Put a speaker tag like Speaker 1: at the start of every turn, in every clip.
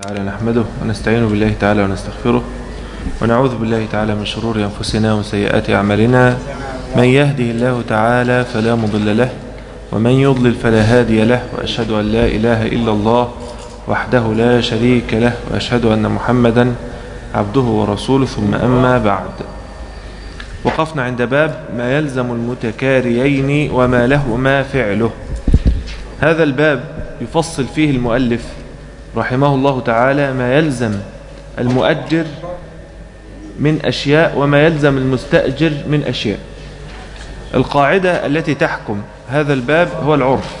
Speaker 1: تعالى نحمده ونستعين بالله تعالى ونستغفره ونعوذ بالله تعالى من شرور أنفسنا وسيئات أعمالنا من يهده الله تعالى فلا مضل له ومن يضلل فلا هادي له وأشهد أن لا إله إلا الله وحده لا شريك له وأشهد أن محمدا عبده ورسوله ثم أما بعد وقفنا عند باب ما يلزم المتكاريين وما لهما فعله هذا الباب يفصل فيه المؤلف رحمه الله تعالى ما يلزم المؤجر من أشياء وما يلزم المستأجر من أشياء القاعدة التي تحكم هذا الباب هو العرف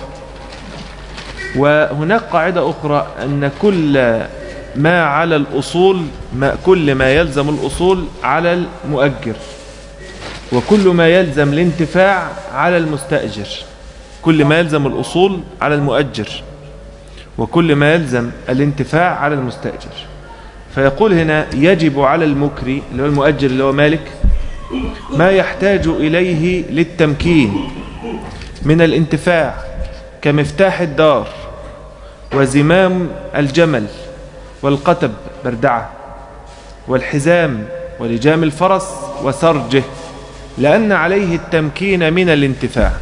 Speaker 1: وهناك قاعدة أخرى أن كل ما على الأصول ما كل ما يلزم الأصول على المؤجر وكل ما يلزم الانتفاع على المستأجر كل ما يلزم الأصول على المؤجر وكل ما يلزم الانتفاع على المستأجر فيقول هنا يجب على المكري اللي هو المؤجر اللي هو مالك ما يحتاج إليه للتمكين من الانتفاع كمفتاح الدار وزمام الجمل والقتب بردعة والحزام ولجام الفرس وسرجه لأن عليه التمكين من الانتفاع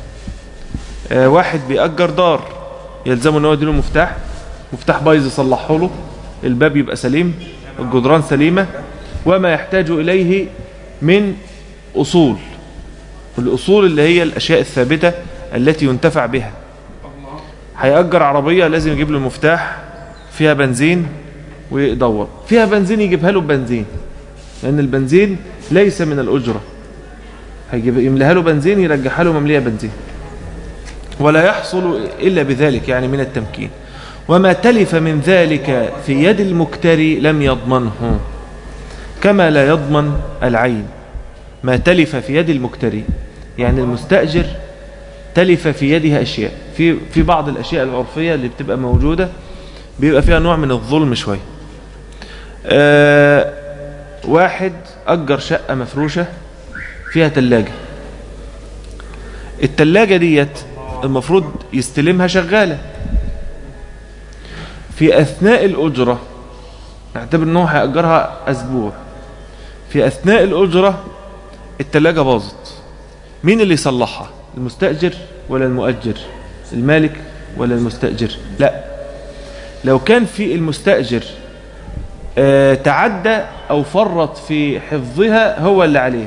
Speaker 1: آه واحد بيأجر دار يلزمه ان هو يديله مفتاح مفتاح بايظ يصلحه له الباب يبقى سليم الجدران سليمة وما يحتاج إليه من أصول الأصول اللي هي الأشياء الثابتة التي ينتفع بها هيأجر عربية لازم يجيب له مفتاح فيها بنزين ويدور فيها بنزين يجيبها له بنزين لأن البنزين ليس من الأجرة هيجيب يملها له بنزين يرجعها له مملية بنزين ولا يحصل إلا بذلك يعني من التمكين وما تلف من ذلك في يد المكتري لم يضمنه كما لا يضمن العين ما تلف في يد المكتري يعني المستأجر تلف في يدها أشياء في, في بعض الأشياء العرفية اللي بتبقى موجودة بيبقى فيها نوع من الظلم شوي آه واحد أجر شقة مفروشة فيها تلاجة التلاجة ديت المفروض يستلمها شغالة في أثناء الأجرة نعتبر أنه هيأجرها أسبوع في أثناء الأجرة التلاجة باظت مين اللي يصلحها المستأجر ولا المؤجر المالك ولا المستأجر لا لو كان في المستأجر آه تعدى أو فرط في حفظها هو اللي عليه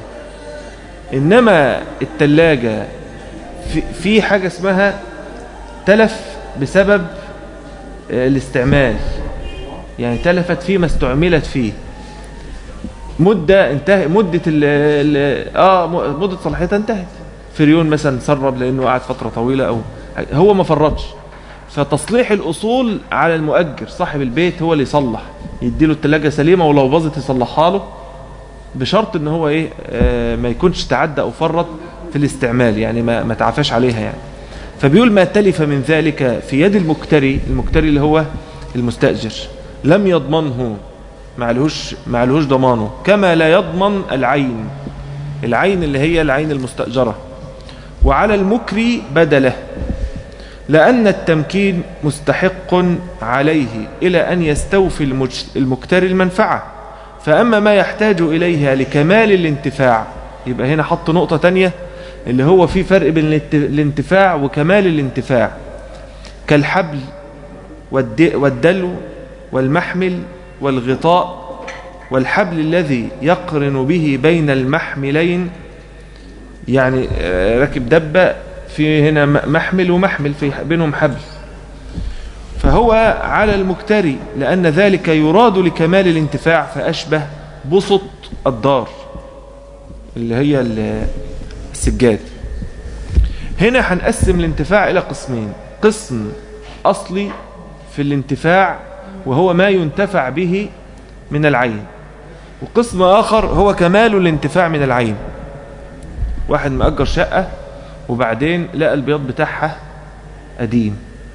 Speaker 1: إنما التلاجة في, في حاجة اسمها تلف بسبب الاستعمال يعني تلفت فيه ما استعملت فيه مدة انتهى مدة ال ال اه مدة صلاحيتها انتهت فريون مثلا سرب لانه قعد فترة طويلة او هو ما فرطش فتصليح الاصول على المؤجر صاحب البيت هو اللي يصلح يديله التلاجة سليمة ولو باظت يصلحها له بشرط ان هو ايه آه ما يكونش تعدى او فرط في الاستعمال يعني ما, ما تعفاش عليها يعني فبيقول ما تلف من ذلك في يد المكتري المكتري اللي هو المستأجر لم يضمنه معلهوش, معلهوش ضمانه كما لا يضمن العين العين اللي هي العين المستأجرة وعلى المكري بدله لأن التمكين مستحق عليه إلى أن يستوفي المكتري المنفعة فأما ما يحتاج إليها لكمال الانتفاع يبقى هنا حط نقطة تانية اللي هو في فرق بين الانتفاع وكمال الانتفاع كالحبل والدلو والمحمل والغطاء والحبل الذي يقرن به بين المحملين يعني راكب دبة في هنا محمل ومحمل في بينهم حبل فهو على المكتري لأن ذلك يراد لكمال الانتفاع فأشبه بسط الدار اللي هي السجاد هنا هنقسم الانتفاع إلى قسمين قسم أصلي في الانتفاع وهو ما ينتفع به من العين وقسم آخر هو كمال الانتفاع من العين واحد مأجر شقة وبعدين لقى البياض بتاعها قديم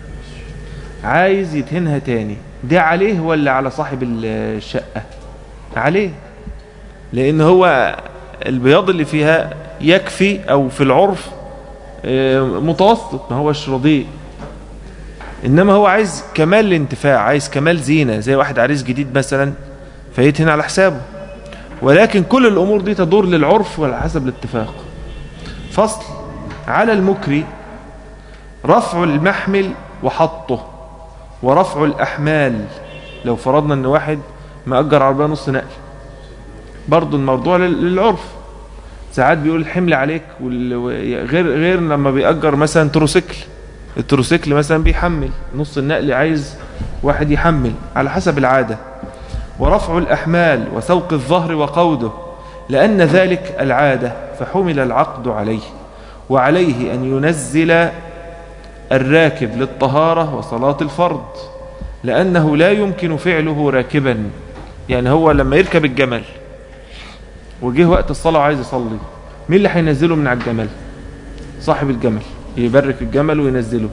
Speaker 1: عايز يدهنها تاني ده عليه ولا على صاحب الشقة عليه لأن هو البياض اللي فيها يكفي أو في العرف متوسط ما هوش رديء إنما هو عايز كمال الانتفاع عايز كمال زينة زي واحد عريس جديد مثلا فيتهن على حسابه ولكن كل الأمور دي تدور للعرف وعلى حسب الاتفاق فصل على المكري رفع المحمل وحطه ورفع الأحمال لو فرضنا أن واحد مأجر عربية نص نقل برضو الموضوع للعرف ساعات بيقول الحمل عليك غير غير لما بيأجر مثلا تروسيكل التروسيكل مثلا بيحمل نص النقل عايز واحد يحمل على حسب العادة ورفع الأحمال وسوق الظهر وقوده لأن ذلك العادة فحمل العقد عليه وعليه أن ينزل الراكب للطهارة وصلاة الفرض لأنه لا يمكن فعله راكبا يعني هو لما يركب الجمل وجه وقت الصلاة وعايز يصلي مين اللي هينزله من على الجمل صاحب الجمل يبرك الجمل وينزله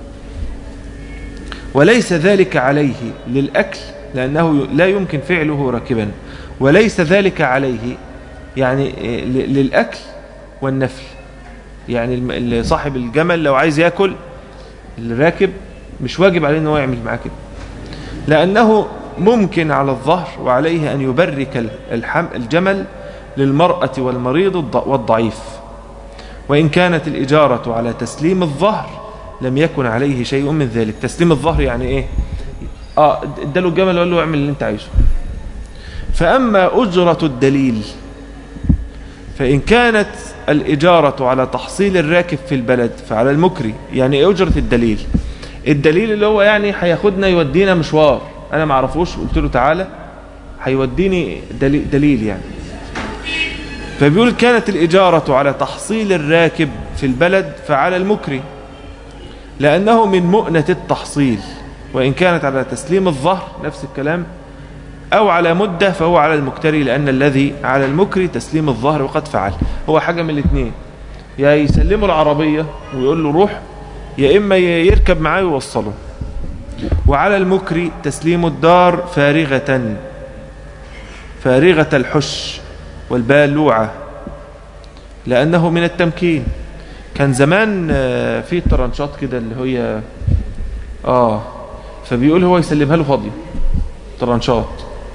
Speaker 1: وليس ذلك عليه للأكل لأنه لا يمكن فعله راكبا وليس ذلك عليه يعني للأكل والنفل يعني صاحب الجمل لو عايز يأكل الراكب مش واجب عليه أنه يعمل معاه كده لأنه ممكن على الظهر وعليه أن يبرك الجمل للمرأة والمريض والضعيف وإن كانت الإجارة على تسليم الظهر لم يكن عليه شيء من ذلك تسليم الظهر يعني إيه آه اداله الجمل وقال له اعمل اللي انت عايزه فأما أجرة الدليل فإن كانت الإجارة على تحصيل الراكب في البلد فعلى المكري يعني إيه أجرة الدليل الدليل اللي هو يعني هياخدنا يودينا مشوار أنا ما اعرفوش قلت له تعالى هيوديني دليل, دليل يعني فبيقول كانت الإجارة على تحصيل الراكب في البلد فعلى المكري لأنه من مؤنة التحصيل وإن كانت على تسليم الظهر نفس الكلام أو على مدة فهو على المكتري لأن الذي على المكري تسليم الظهر وقد فعل هو حاجة من الاثنين يا يسلمه العربية ويقول له روح يا إما يركب معاه ويوصله وعلى المكري تسليم الدار فارغة فارغة الحش والبالوعة لأنه من التمكين كان زمان في طرنشات كده اللي هي آه فبيقول هو يسلمها له فاضية طرنشات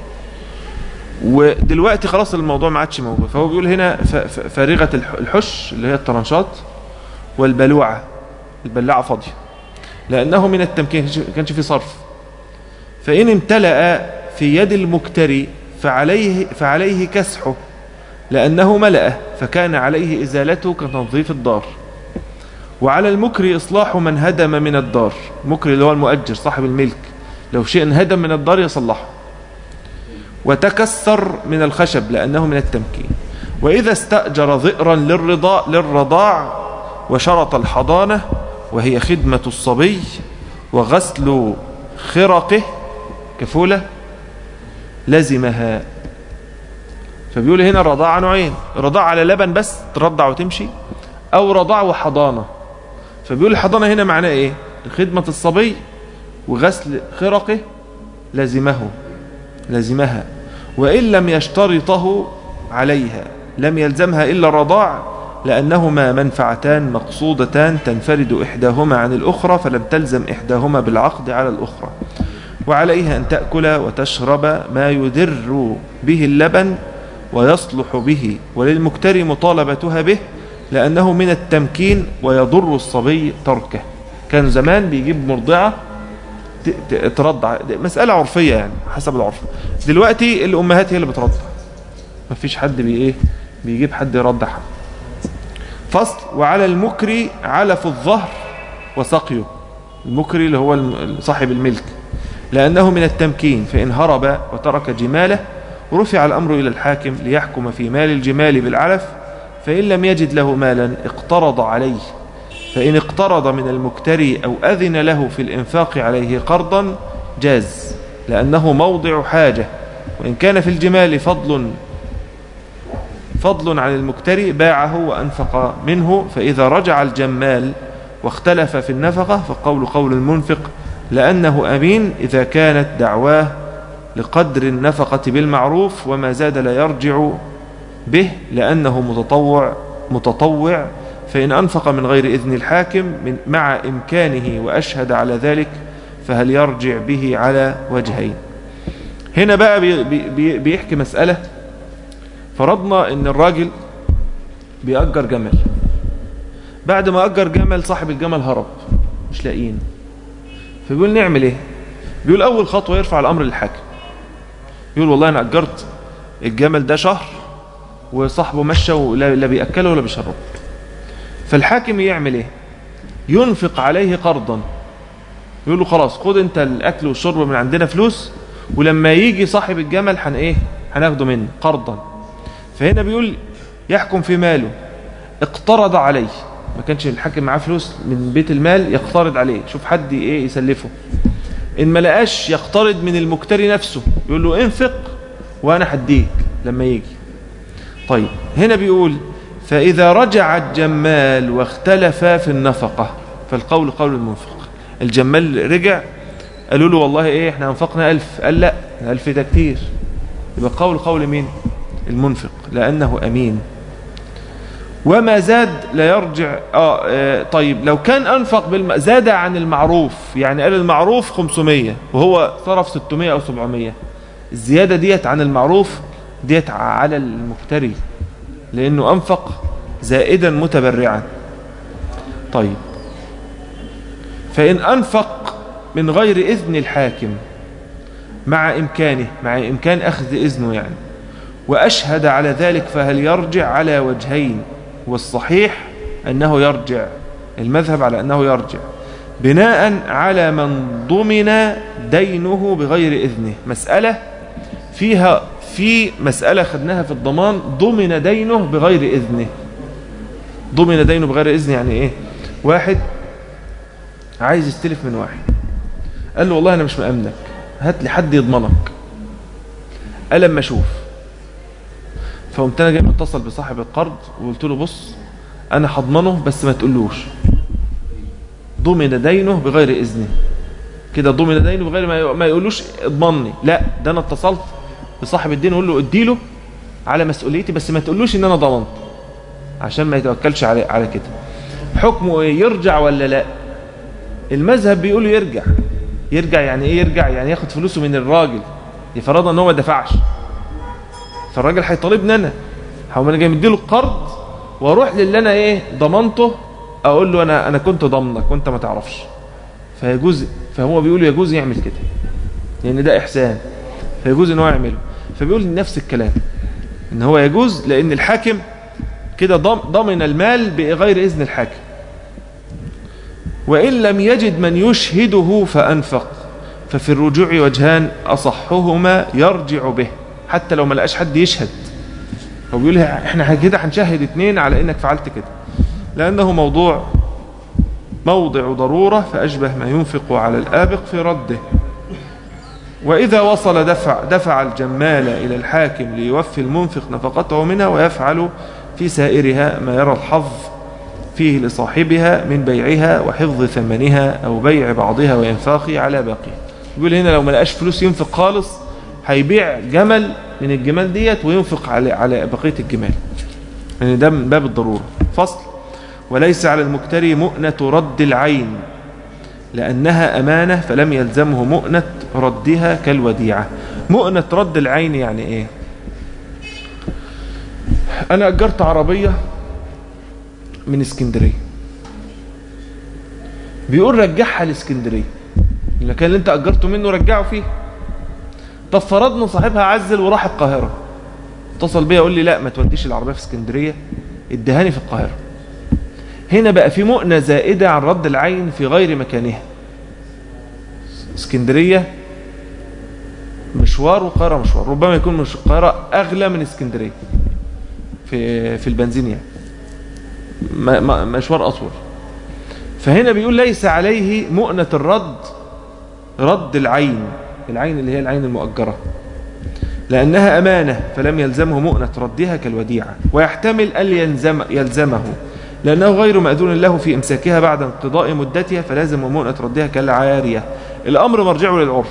Speaker 1: ودلوقتي خلاص الموضوع ما عادش موجود فهو بيقول هنا فارغة الحش اللي هي الطرنشات والبلوعة البلاعة فاضية لأنه من التمكين كانش في صرف فإن امتلأ في يد المكتري فعليه, فعليه كسحه لأنه ملأه فكان عليه إزالته كتنظيف الدار وعلى المكري إصلاح من هدم من الدار مكري اللي هو المؤجر صاحب الملك لو شيء انهدم من الدار يصلحه وتكسر من الخشب لأنه من التمكين وإذا استأجر ذئرا للرضاع, للرضاع وشرط الحضانة وهي خدمة الصبي وغسل خرقه كفولة لزمها فبيقول هنا الرضاعة نوعين رضاع على لبن بس ترضع وتمشي أو رضاع وحضانة فبيقول الحضانة هنا معناه إيه خدمة الصبي وغسل خرقه لزمه لزمها وإن لم يشترطه عليها لم يلزمها إلا الرضاع لأنهما منفعتان مقصودتان تنفرد إحداهما عن الأخرى فلم تلزم إحداهما بالعقد على الأخرى وعليها أن تأكل وتشرب ما يدر به اللبن ويصلح به وللمكتري مطالبتها به لأنه من التمكين ويضر الصبي تركه كان زمان بيجيب مرضعة ترضع مسألة عرفية يعني حسب العرف دلوقتي الأمهات هي اللي بترضع مفيش حد بي ايه بيجيب حد يرضع حد فصل وعلى المكري علف الظهر وسقيه المكري اللي هو صاحب الملك لأنه من التمكين فإن هرب وترك جماله رفع الأمر إلى الحاكم ليحكم في مال الجمال بالعلف فإن لم يجد له مالا اقترض عليه فإن اقترض من المكتري أو أذن له في الإنفاق عليه قرضا جاز لأنه موضع حاجة وإن كان في الجمال فضل فضل عن المكتري باعه وأنفق منه فإذا رجع الجمال واختلف في النفقة فقول قول المنفق لأنه أمين إذا كانت دعواه لقدر النفقة بالمعروف وما زاد لا يرجع به لأنه متطوع متطوع فإن أنفق من غير إذن الحاكم من مع إمكانه وأشهد على ذلك فهل يرجع به على وجهين هنا بقى بي بي بيحكي مسألة فرضنا ان الراجل بيأجر جمل بعد ما أجر جمل صاحب الجمل هرب مش لاقيين فبيقول نعمل ايه بيقول اول خطوة يرفع الامر للحاكم يقول والله انا اجرت الجمل ده شهر وصاحبه مشى ولا لا بيأكله ولا بيشربه فالحاكم يعمل ايه ينفق عليه قرضا يقول له خلاص خد انت الاكل والشرب من عندنا فلوس ولما يجي صاحب الجمل هن ايه هناخده منه قرضا فهنا بيقول يحكم في ماله اقترض عليه ما كانش الحاكم معاه فلوس من بيت المال يقترض عليه شوف حد ايه يسلفه ان ما لقاش يقترض من المكتري نفسه يقول له انفق وانا هديك لما يجي طيب هنا بيقول فإذا رجع الجمال واختلفا في النفقة فالقول قول المنفق الجمال رجع قالوا له والله ايه احنا انفقنا ألف قال لا ألف ده كتير يبقى قول قول مين المنفق لأنه أمين وما زاد لا يرجع آه, آه طيب لو كان أنفق بالم... زاد عن المعروف يعني قال المعروف 500 وهو صرف 600 أو 700 الزيادة ديت عن المعروف ديت على المكتري لأنه أنفق زائدا متبرعا طيب فإن أنفق من غير إذن الحاكم مع إمكانه مع إمكان أخذ إذنه يعني وأشهد على ذلك فهل يرجع على وجهين والصحيح أنه يرجع المذهب على أنه يرجع بناء على من ضمن دينه بغير إذنه مسألة فيها في مسألة خدناها في الضمان ضمن دينه بغير إذنه ضمن دينه بغير إذنه يعني إيه واحد عايز يستلف من واحد قال له والله أنا مش مأمنك هات لي حد يضمنك قال لما أشوف فقمت أنا جاي متصل بصاحب القرض وقلت له بص أنا هضمنه بس ما تقولوش ضمن دينه بغير إذنه كده ضمن دينه بغير ما ما يقولوش اضمني لا ده أنا اتصلت بصاحب الدين وقول له اديله على مسؤوليتي بس ما تقولوش ان انا ضمنت عشان ما يتوكلش على على كده حكمه ايه يرجع ولا لا المذهب بيقول يرجع يرجع يعني ايه يرجع يعني ياخد فلوسه من الراجل يفرضها ان هو ما دفعش فالراجل هيطالبني انا هقوم انا جاي مديله القرض واروح للي انا ايه ضمنته اقول له انا انا كنت ضامنك وانت ما تعرفش فيجوز فهو بيقول يجوز يعمل كده لان يعني ده احسان فيجوز ان هو يعمله فبيقول نفس الكلام ان هو يجوز لان الحاكم كده ضمن المال بغير اذن الحاكم وان لم يجد من يشهده فانفق ففي الرجوع وجهان اصحهما يرجع به حتى لو ما لقاش حد يشهد هو بيقول احنا كده هنشهد اتنين على انك فعلت كده لانه موضوع موضع ضرورة فأشبه ما ينفق على الآبق في رده وإذا وصل دفع, دفع الجمال إلى الحاكم ليوفي المنفق نفقته منها ويفعل في سائرها ما يرى الحظ فيه لصاحبها من بيعها وحفظ ثمنها أو بيع بعضها وإنفاقه على باقي يقول هنا لو ما لقاش فلوس ينفق خالص هيبيع جمل من الجمال ديت وينفق على على بقية الجمال يعني ده من باب الضرورة فصل وليس على المكتري مؤنة رد العين لأنها أمانة فلم يلزمه مؤنة ردها كالوديعة مؤنة رد العين يعني إيه أنا أجرت عربية من اسكندرية بيقول رجعها لاسكندرية المكان اللي انت أجرته منه رجعه فيه طب فرضنا صاحبها عزل وراح القاهرة اتصل بيا يقول لي لا ما توديش العربية في اسكندرية ادهاني في القاهرة هنا بقى في مؤنة زائدة عن رد العين في غير مكانها اسكندرية مشوار والقاهرة مشوار ربما يكون مش القاهرة أغلى من اسكندرية في في البنزين يعني مشوار أطول فهنا بيقول ليس عليه مؤنة الرد رد العين العين اللي هي العين المؤجرة لأنها أمانة فلم يلزمه مؤنة ردها كالوديعة ويحتمل أن يلزم يلزمه لأنه غير مأذون له في إمساكها بعد انقضاء مدتها فلازم مؤنة ردها كالعارية الأمر مرجعه للعرف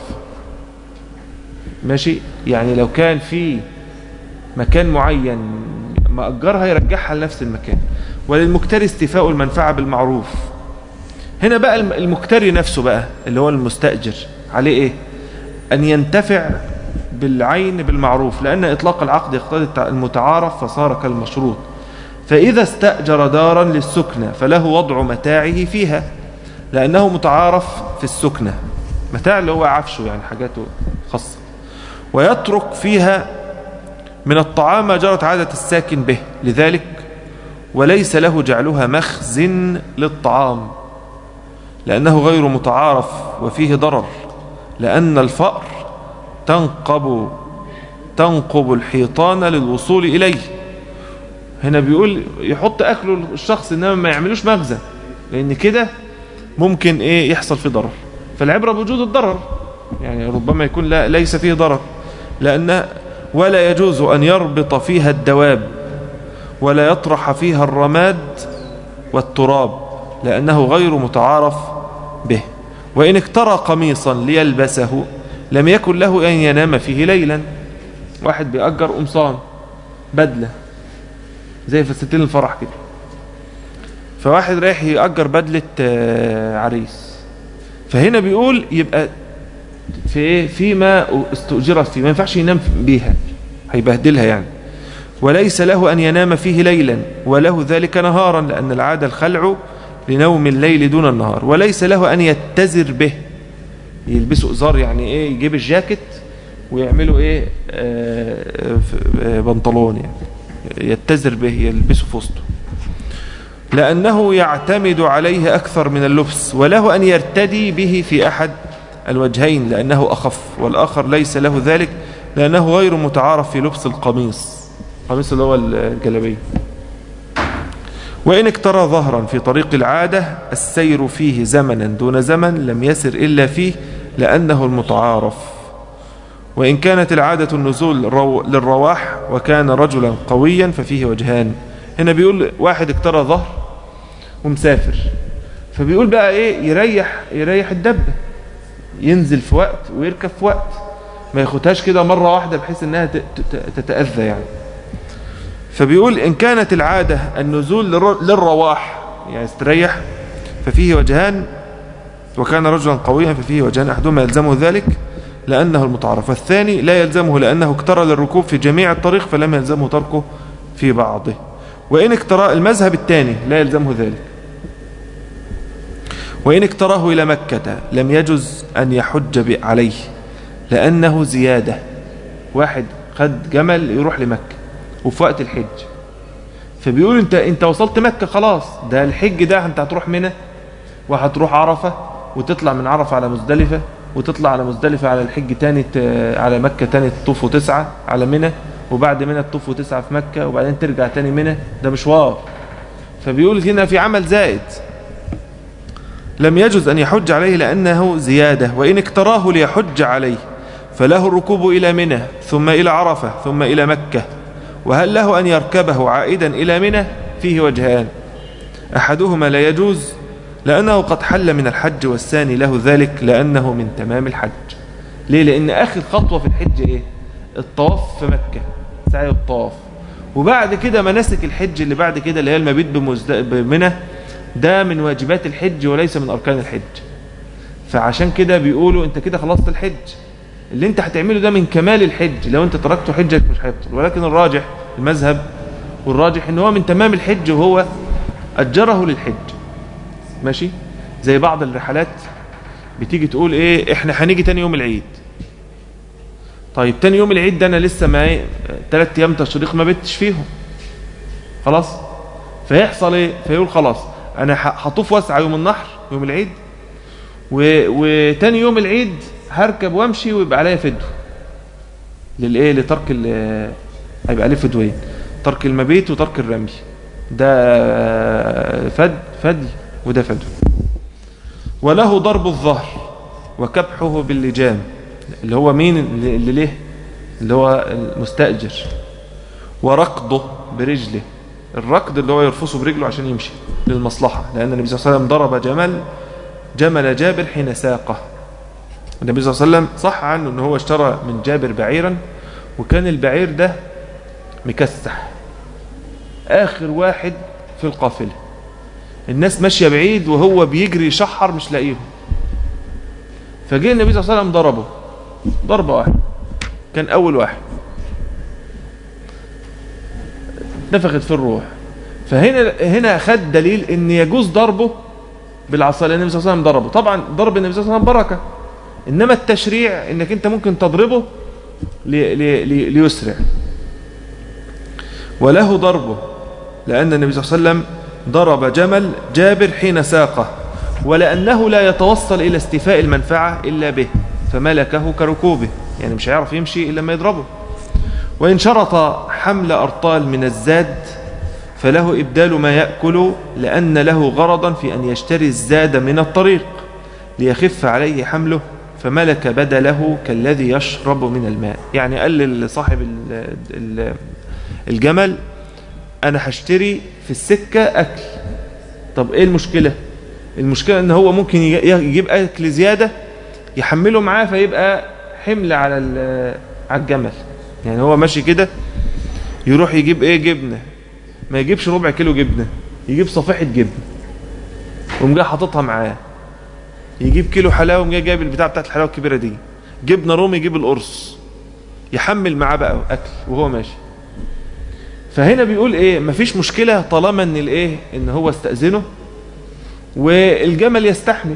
Speaker 1: ماشي يعني لو كان في مكان معين مأجرها يرجعها لنفس المكان وللمكتري استيفاء المنفعة بالمعروف هنا بقى المكتري نفسه بقى اللي هو المستأجر عليه ايه ان ينتفع بالعين بالمعروف لأن إطلاق العقد يقتضي المتعارف فصار كالمشروط فإذا استأجر دارا للسكنة فله وضع متاعه فيها لأنه متعارف في السكنة متاع اللي هو عفشه يعني حاجاته خاصة ويترك فيها من الطعام ما جرت عادة الساكن به لذلك وليس له جعلها مخزن للطعام لأنه غير متعارف وفيه ضرر لأن الفأر تنقب تنقب الحيطان للوصول إليه هنا بيقول يحط أكله الشخص إنما ما يعملوش مخزن لأن كده ممكن إيه يحصل فيه ضرر فالعبرة بوجود الضرر يعني ربما يكون لا ليس فيه ضرر لأن ولا يجوز أن يربط فيها الدواب ولا يطرح فيها الرماد والتراب لأنه غير متعارف به وإن اكترى قميصا ليلبسه لم يكن له أن ينام فيه ليلا واحد بيأجر قمصان بدلة زي فساتين الفرح كده فواحد رايح يأجر بدلة عريس فهنا بيقول يبقى في ايه فيما استؤجرت فيه ما ينفعش ينام بيها هيبهدلها يعني وليس له أن ينام فيه ليلا وله ذلك نهارا لأن العادة الخلع لنوم الليل دون النهار وليس له أن يتزر به يلبسوا ازار يعني ايه يجيب الجاكيت ويعملوا ايه آه بنطلون يعني يتزر به يلبسه في وسطه لأنه يعتمد عليه أكثر من اللبس وله أن يرتدي به في أحد الوجهين لأنه أخف والآخر ليس له ذلك لأنه غير متعارف في لبس القميص القميص اللي هو الجلبيه وإن اكترى ظهرا في طريق العادة السير فيه زمنا دون زمن لم يسر إلا فيه لأنه المتعارف وإن كانت العادة النزول للرواح وكان رجلا قويا ففيه وجهان هنا بيقول واحد اكترى ظهر ومسافر فبيقول بقى ايه يريح يريح الدبة ينزل في وقت ويركب في وقت ما ياخدهاش كده مرة واحدة بحيث انها تتأذى يعني فبيقول إن كانت العادة النزول للرواح يعني استريح ففيه وجهان وكان رجلا قويا ففيه وجهان أحدهما يلزمه ذلك لأنه المتعارف والثاني لا يلزمه لأنه اكترى للركوب في جميع الطريق فلم يلزمه تركه في بعضه وإن اكترى المذهب الثاني لا يلزمه ذلك وإن اكتراه إلى مكة لم يجز أن يحج عليه لأنه زيادة واحد خد جمل يروح لمكة وفي وقت الحج فبيقول انت انت وصلت مكة خلاص ده الحج ده انت هتروح منى وهتروح عرفة وتطلع من عرفة على مزدلفة وتطلع على مزدلفة على الحج تاني على مكة تاني تطوف وتسعة على منى وبعد منى تطوف وتسعة في مكة وبعدين ترجع تاني منى ده مشوار فبيقول هنا في عمل زائد لم يجوز أن يحج عليه لأنه زيادة وإن اكتراه ليحج عليه فله الركوب إلى منى ثم إلى عرفة ثم إلى مكة وهل له أن يركبه عائدا إلى منى فيه وجهان أحدهما لا يجوز لأنه قد حل من الحج والثاني له ذلك لأنه من تمام الحج ليه لأن آخر خطوة في الحج إيه الطواف في مكة سعي الطواف وبعد كده مناسك الحج اللي بعد كده اللي هي المبيت بمنى ده من واجبات الحج وليس من أركان الحج فعشان كده بيقولوا انت كده خلصت الحج اللي انت هتعمله ده من كمال الحج لو انت تركته حجك مش هيبطل ولكن الراجح المذهب والراجح ان هو من تمام الحج وهو أجره للحج ماشي زي بعض الرحلات بتيجي تقول ايه احنا هنيجي تاني يوم العيد طيب تاني يوم العيد ده انا لسه ما ايه تلات ايام تشريق ما بتش فيهم خلاص فيحصل ايه فيقول خلاص انا هطوف واسعى يوم النحر يوم العيد و... وتاني يوم العيد هركب وامشي ويبقى عليا فدو للايه لترك ال هيبقى عليه فدوين ترك المبيت وترك الرمي ده فد فدي وده فدو وله ضرب الظهر وكبحه باللجام اللي هو مين اللي ليه اللي هو المستأجر وركضه برجله الركض اللي هو يرفصه برجله عشان يمشي للمصلحة لأن النبي صلى الله عليه وسلم ضرب جمل جمل جابر حين ساقه النبي صلى الله عليه وسلم صح عنه ان هو اشترى من جابر بعيرا وكان البعير ده مكسح اخر واحد في القافلة الناس ماشية بعيد وهو بيجري يشحر مش لاقيهم فجاء النبي صلى الله عليه وسلم ضربه ضربة واحدة كان أول واحد نفخت في الروح فهنا هنا خد دليل ان يجوز ضربه بالعصا لان النبي صلى الله عليه وسلم ضربه طبعا ضرب النبي صلى الله عليه وسلم بركه انما التشريع انك انت ممكن تضربه لي لي لي ليسرع وله ضربه لان النبي صلى الله عليه وسلم ضرب جمل جابر حين ساقه ولانه لا يتوصل الى استيفاء المنفعه الا به فملكه كركوبه يعني مش هيعرف يمشي الا لما يضربه وإن شرط حمل أرطال من الزاد فله إبدال ما يأكل لأن له غرضا في أن يشتري الزاد من الطريق ليخف عليه حمله فملك بدله كالذي يشرب من الماء يعني قال لصاحب ال- ال- الجمل أنا هشتري في السكة أكل طب إيه المشكلة المشكلة أن هو ممكن يج- يجيب أكل زيادة يحمله معاه فيبقى حمل على ال- على الجمل يعني هو ماشي كده يروح يجيب ايه جبنة ما يجيبش ربع كيلو جبنة يجيب صفيحة جبنة وقوم جاي حاططها معاه يجيب كيلو حلاوه وقوم جاي جايب البتاع بتاعت الحلاوه الكبيره دي جبنه رومي يجيب القرص يحمل معاه بقى اكل وهو ماشي فهنا بيقول ايه مفيش مشكله طالما ان الايه ان هو استاذنه والجمل يستحمل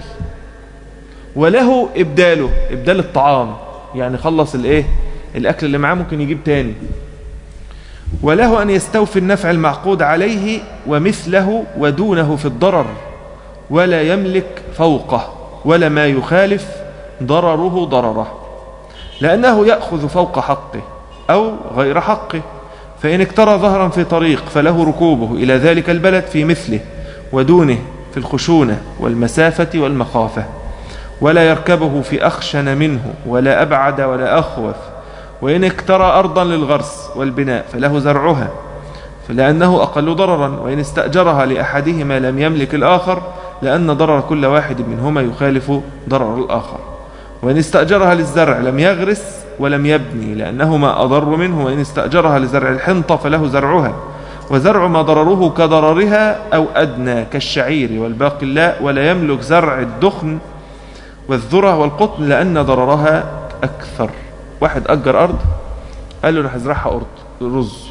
Speaker 1: وله ابداله ابدال الطعام يعني خلص الايه الاكل اللي معاه ممكن يجيب تاني وله ان يستوفي النفع المعقود عليه ومثله ودونه في الضرر ولا يملك فوقه ولا ما يخالف ضرره ضرره لأنه يأخذ فوق حقه أو غير حقه فإن اكترى ظهرا في طريق فله ركوبه إلى ذلك البلد في مثله ودونه في الخشونة والمسافة والمخافة ولا يركبه في أخشن منه ولا أبعد ولا أخوف وإن اكترى أرضا للغرس والبناء فله زرعها فلأنه أقل ضررا وإن استأجرها لأحدهما لم يملك الآخر لأن ضرر كل واحد منهما يخالف ضرر الآخر وإن استأجرها للزرع لم يغرس ولم يبني لأنهما أضر منه وإن استأجرها لزرع الحنطة فله زرعها وزرع ما ضرره كضررها أو أدنى كالشعير والباقلاء ولا يملك زرع الدخن والذرة والقطن لأن ضررها أكثر واحد أجر أرض قال له أنا هزرعها أرض رز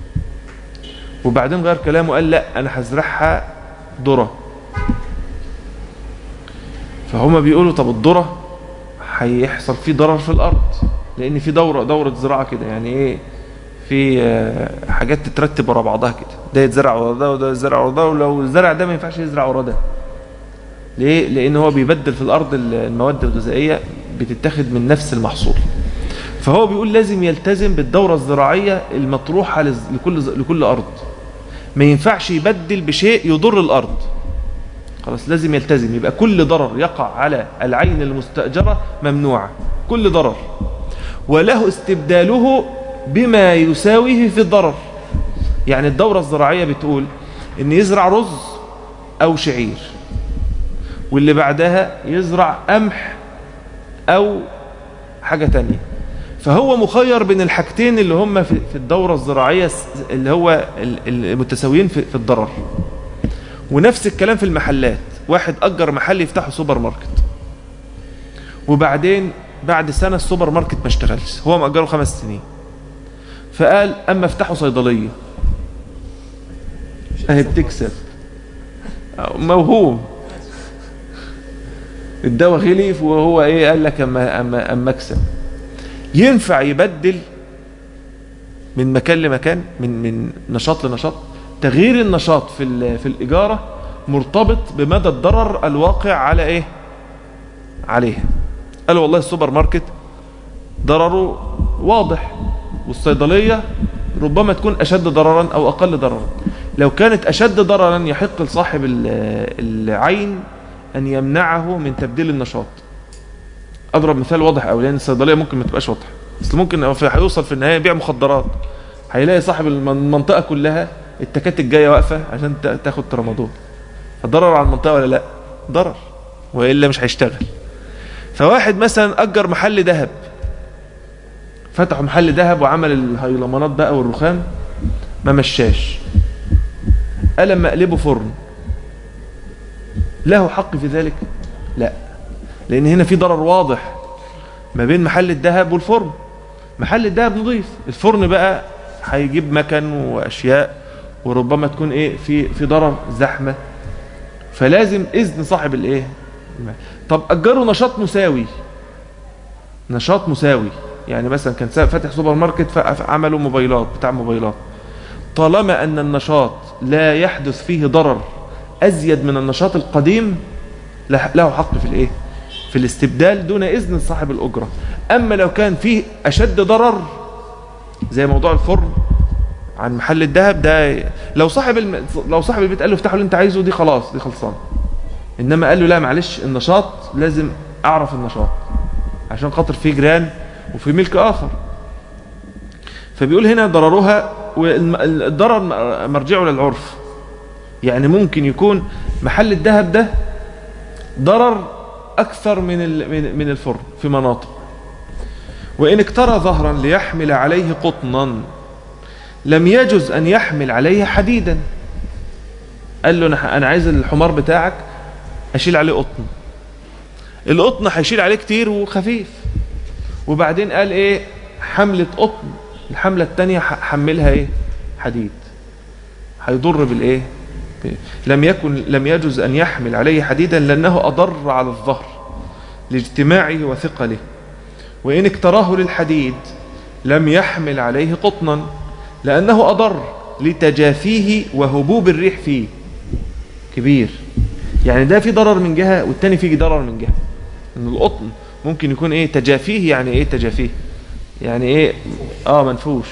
Speaker 1: وبعدين غير كلامه قال لا أنا هزرعها ذرة فهما بيقولوا طب الذرة هيحصل فيه ضرر في الأرض لأن في دورة دورة زراعة كده يعني إيه في آه، حاجات تترتب ورا بعضها كده ده يتزرع ورا ده وده يتزرع ورا ده ولو الزرع ده ما ينفعش يزرع ورا ده ليه؟ لأن هو بيبدل في الأرض المواد الغذائية بتتاخد من نفس المحصول فهو بيقول لازم يلتزم بالدورة الزراعية المطروحة لز- لكل لكل أرض ما ينفعش يبدل بشيء يضر الأرض خلاص لازم يلتزم يبقى كل ضرر يقع على العين المستأجرة ممنوعة كل ضرر وله استبداله بما يساويه في الضرر يعني الدورة الزراعية بتقول ان يزرع رز او شعير واللي بعدها يزرع قمح او حاجة تانية فهو مخير بين الحاجتين اللي هم في في الدورة الزراعية س- اللي هو ال- المتساويين في في الضرر ونفس الكلام في المحلات واحد أجر محل يفتحه سوبر ماركت وبعدين بعد سنة السوبر ماركت ما اشتغلش هو مأجره خمس سنين فقال أما افتحوا صيدلية اهي بتكسب موهوم الدواء غلي وهو ايه قال لك اما اما اما اكسب ينفع يبدل من مكان لمكان من من نشاط لنشاط تغيير النشاط في ال- في الإجارة مرتبط بمدى الضرر الواقع على ايه عليها قالوا والله السوبر ماركت ضرره واضح والصيدلية ربما تكون أشد ضررا أو أقل ضررا لو كانت أشد ضررا يحق لصاحب ال- العين أن يمنعه من تبديل النشاط أضرب مثال واضح أوي لأن الصيدلية ممكن ما تبقاش واضحة أصل ممكن هو في- هيوصل في النهاية يبيع مخدرات هيلاقي صاحب الم- المنطقة كلها التكاتك جاية واقفة عشان تا- تاخد ترامادول فضرر على المنطقة ولا لا ضرر وإلا مش هيشتغل فواحد مثلا أجر محل ذهب فتحوا محل ذهب وعمل الهيلمانات بقى والرخام ما مشاش قال لما اقلبه فرن له حق في ذلك لا لأن هنا في ضرر واضح ما بين محل الذهب والفرن محل الذهب نظيف الفرن بقى هيجيب مكن وأشياء وربما تكون ايه في في ضرر زحمه فلازم اذن صاحب الايه طب اجروا نشاط مساوي نشاط مساوي يعني مثلا كان فاتح سوبر ماركت فعملوا موبايلات بتاع موبايلات طالما ان النشاط لا يحدث فيه ضرر ازيد من النشاط القديم له حق في الايه في الاستبدال دون اذن صاحب الاجره اما لو كان فيه اشد ضرر زي موضوع الفرن عن محل الذهب ده لو صاحب الم... لو صاحب البيت قال له افتحوا اللي انت عايزه دي خلاص دي خلصان انما قال له لا معلش النشاط لازم اعرف النشاط عشان خاطر في جيران وفي ملك اخر فبيقول هنا ضررها والضرر مرجعه للعرف يعني ممكن يكون محل الذهب ده ضرر اكثر من من الفرن في مناطق وان اكترى ظهرا ليحمل عليه قطنا لم يجز أن يحمل عليه حديدا قال له أنا عايز الحمار بتاعك أشيل عليه قطن القطن هيشيل عليه كتير وخفيف وبعدين قال إيه حملة قطن الحملة التانية حملها إيه حديد هيضر بالإيه لم يكن لم يجز أن يحمل عليه حديدا لأنه أضر على الظهر لاجتماعه وثقله وإن اكتراه للحديد لم يحمل عليه قطنا لأنه أضر لتجافيه وهبوب الريح فيه كبير يعني ده في ضرر من جهة والتاني فيه ضرر من جهة ان القطن ممكن يكون ايه تجافيه يعني ايه تجافيه يعني ايه اه منفوش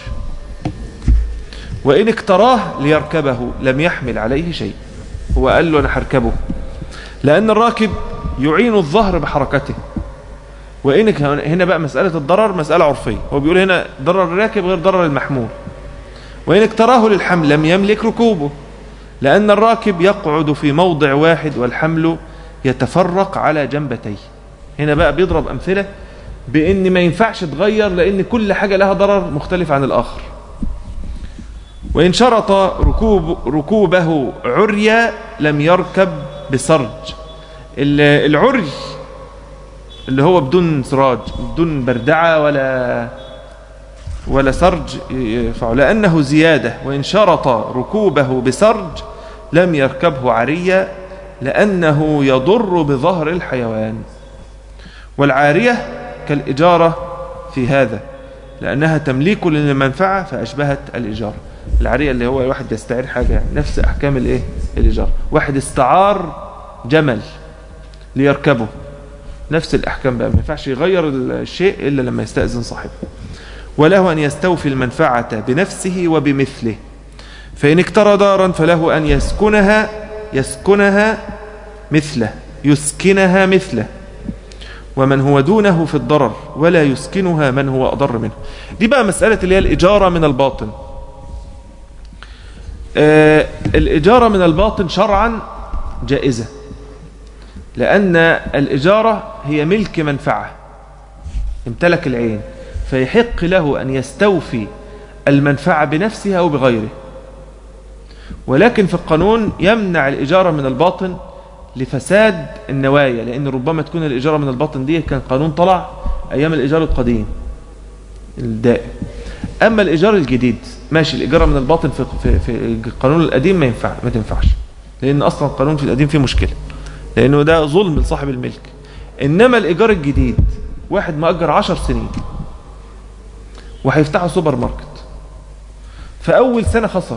Speaker 1: وإن اكتراه ليركبه لم يحمل عليه شيء هو قال له أنا هركبه لأن الراكب يعين الظهر بحركته وإن هنا بقى مسألة الضرر مسألة عرفية هو بيقول هنا ضرر الراكب غير ضرر المحمول وإن اكتراه للحمل لم يملك ركوبه لأن الراكب يقعد في موضع واحد والحمل يتفرق على جنبتيه هنا بقى بيضرب أمثلة بأن ما ينفعش تغير لأن كل حاجة لها ضرر مختلف عن الآخر وإن شرط ركوب ركوبه عريا لم يركب بسرج العري اللي هو بدون سراج بدون بردعة ولا ولا سرج يدفع لأنه زيادة وإن شرط ركوبه بسرج لم يركبه عريا لأنه يضر بظهر الحيوان والعارية كالإجارة في هذا لأنها تمليك للمنفعة فأشبهت الإجارة العارية اللي هو واحد يستعير حاجة يعني نفس أحكام الإيه؟ الإجارة واحد استعار جمل ليركبه نفس الأحكام بقى ما ينفعش يغير الشيء إلا لما يستأذن صاحبه وله أن يستوفي المنفعة بنفسه وبمثله فإن اكترى دارا فله أن يسكنها يسكنها مثله يسكنها مثله ومن هو دونه في الضرر ولا يسكنها من هو أضر منه دي بقى مسألة اللي هي الإجارة من الباطن آه الإجارة من الباطن شرعا جائزة لأن الإجارة هي ملك منفعة امتلك العين فيحق له أن يستوفي المنفعة بنفسها أو بغيره ولكن في القانون يمنع الإجارة من الباطن لفساد النوايا لأن ربما تكون الإجارة من الباطن دي كان قانون طلع أيام الإيجار القديم الدائم أما الإيجار الجديد ماشي الإجارة من الباطن في, في, في القانون القديم ما ينفع ما تنفعش لأن أصلا القانون في القديم فيه مشكلة لأنه ده ظلم لصاحب الملك إنما الإيجار الجديد واحد مأجر عشر سنين وهيفتحوا سوبر ماركت فأول سنة خسر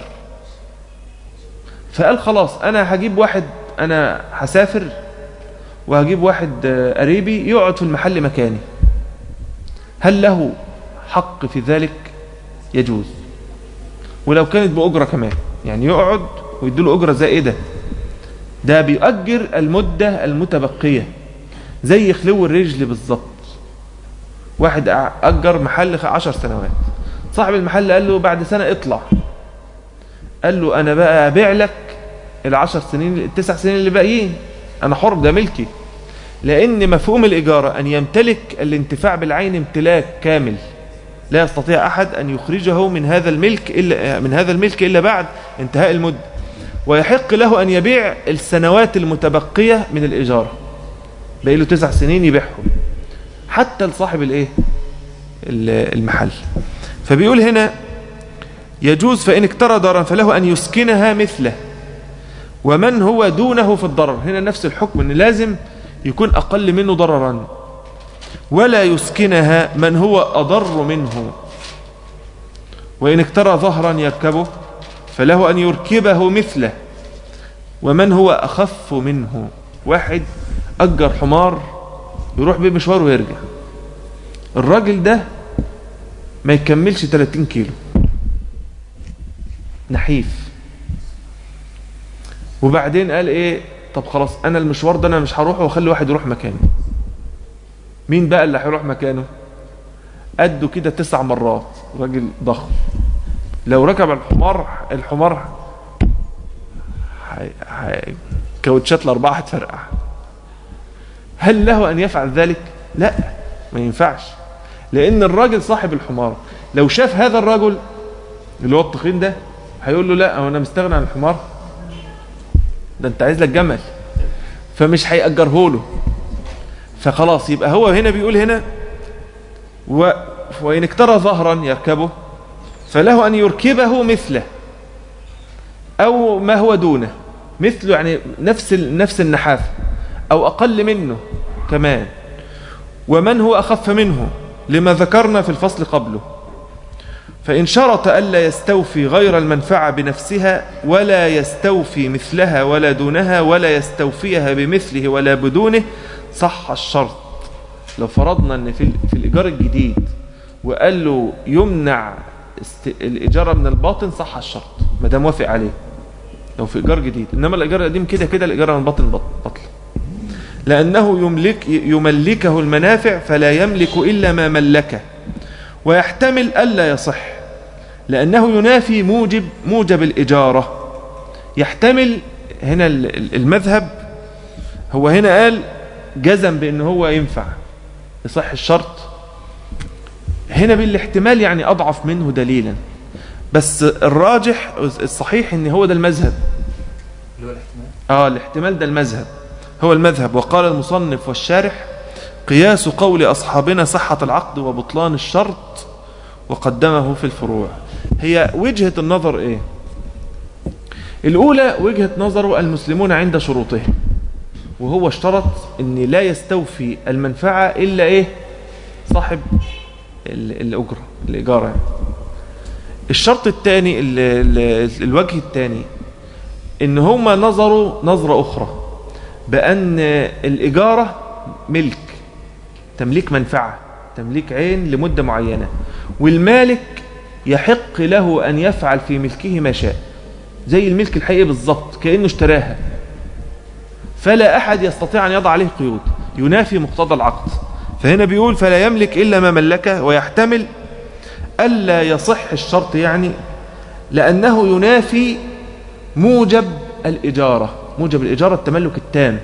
Speaker 1: فقال خلاص أنا هجيب واحد أنا هسافر وهجيب واحد قريبي يقعد في المحل مكاني هل له حق في ذلك يجوز ولو كانت بأجرة كمان يعني يقعد ويديله أجرة زائدة ده بيؤجر المدة المتبقية زي خلو الرجل بالظبط واحد أجر محل عشر سنوات صاحب المحل قال له بعد سنة اطلع قال له أنا بقى أبيع لك العشر سنين التسع سنين اللي باقيين أنا حر ده ملكي لأن مفهوم الإجارة أن يمتلك الانتفاع بالعين امتلاك كامل لا يستطيع أحد أن يخرجه من هذا الملك إلا من هذا الملك إلا بعد انتهاء المدة ويحق له أن يبيع السنوات المتبقية من الإجارة باقي له تسع سنين يبيعهم حتى لصاحب الايه المحل فبيقول هنا يجوز فإن اكترى دارا فله أن يسكنها مثله ومن هو دونه في الضرر هنا نفس الحكم أن لازم يكون أقل منه ضررا ولا يسكنها من هو أضر منه وإن اكترى ظهرا يركبه فله أن يركبه مثله ومن هو أخف منه واحد أجر حمار يروح بيه مشوار ويرجع الراجل ده ما يكملش 30 كيلو نحيف وبعدين قال ايه طب خلاص انا المشوار ده انا مش هروحه واخلي واحد يروح مكانه مين بقى اللي هيروح مكانه قده كده تسع مرات راجل ضخم لو ركب الحمار الحمار كاوتشات الاربعه هتفرقع هل له ان يفعل ذلك لا ما ينفعش لان الراجل صاحب الحمار لو شاف هذا الرجل اللي هو التخين ده هيقول له لا انا مستغني عن الحمار ده انت عايز لك جمل فمش هيأجره له فخلاص يبقى هو هنا بيقول هنا و... وإن اكترى ظهرا يركبه فله أن يركبه مثله أو ما هو دونه مثله يعني نفس نفس النحاف أو أقل منه كمان ومن هو أخف منه لما ذكرنا في الفصل قبله فإن شرط ألا يستوفي غير المنفعة بنفسها ولا يستوفي مثلها ولا دونها ولا يستوفيها بمثله ولا بدونه صح الشرط لو فرضنا أن في, في الإيجار الجديد وقال له يمنع الإجارة من الباطن صح الشرط ما دام وافق عليه لو في إيجار جديد إنما الإيجار القديم كده كده الإيجار من الباطن بطل لأنه يملك يملكه المنافع فلا يملك إلا ما ملكه ويحتمل ألا يصح لأنه ينافي موجب موجب الإجارة يحتمل هنا المذهب هو هنا قال جزم بأنه هو ينفع يصح الشرط هنا بالاحتمال يعني أضعف منه دليلا بس الراجح الصحيح ان هو ده المذهب
Speaker 2: اللي هو الاحتمال
Speaker 1: اه الاحتمال ده المذهب هو المذهب وقال المصنف والشارح قياس قول أصحابنا صحة العقد وبطلان الشرط وقدمه في الفروع هي وجهة النظر ايه الأولى وجهة نظره المسلمون عند شروطهم وهو اشترط ان لا يستوفي المنفعة إلا ايه صاحب الأجرة الإجارة يعني. الشرط الثاني الوجه الثاني ان هما نظروا نظرة أخرى بأن الإجارة ملك تمليك منفعة تمليك عين لمدة معينة والمالك يحق له أن يفعل في ملكه ما شاء زي الملك الحقيقي بالضبط كأنه اشتراها فلا أحد يستطيع أن يضع عليه قيود ينافي مقتضى العقد فهنا بيقول فلا يملك إلا ما ملكه ويحتمل ألا يصح الشرط يعني لأنه ينافي موجب الإجارة موجب الإجارة التملك التام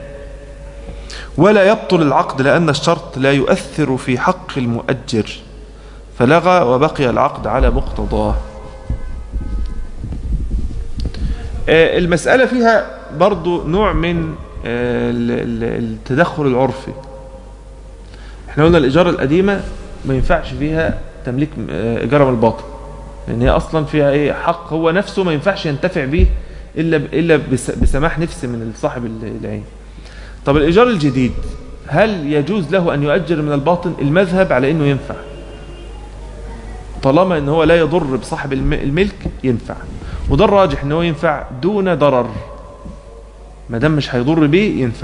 Speaker 1: ولا يبطل العقد لأن الشرط لا يؤثر في حق المؤجر فلغى وبقي العقد على مقتضاه المسألة فيها برضو نوع من التدخل العرفي احنا قلنا الإجارة القديمة ما ينفعش فيها تمليك إجارة من الباطن لأن هي أصلا فيها إيه حق هو نفسه ما ينفعش ينتفع به إلا إلا بسماح نفس من صاحب العين طب الإيجار الجديد هل يجوز له أن يؤجر من الباطن المذهب على أنه ينفع طالما أنه هو لا يضر بصاحب الملك ينفع وده الراجح أنه ينفع دون ضرر ما دام مش هيضر به ينفع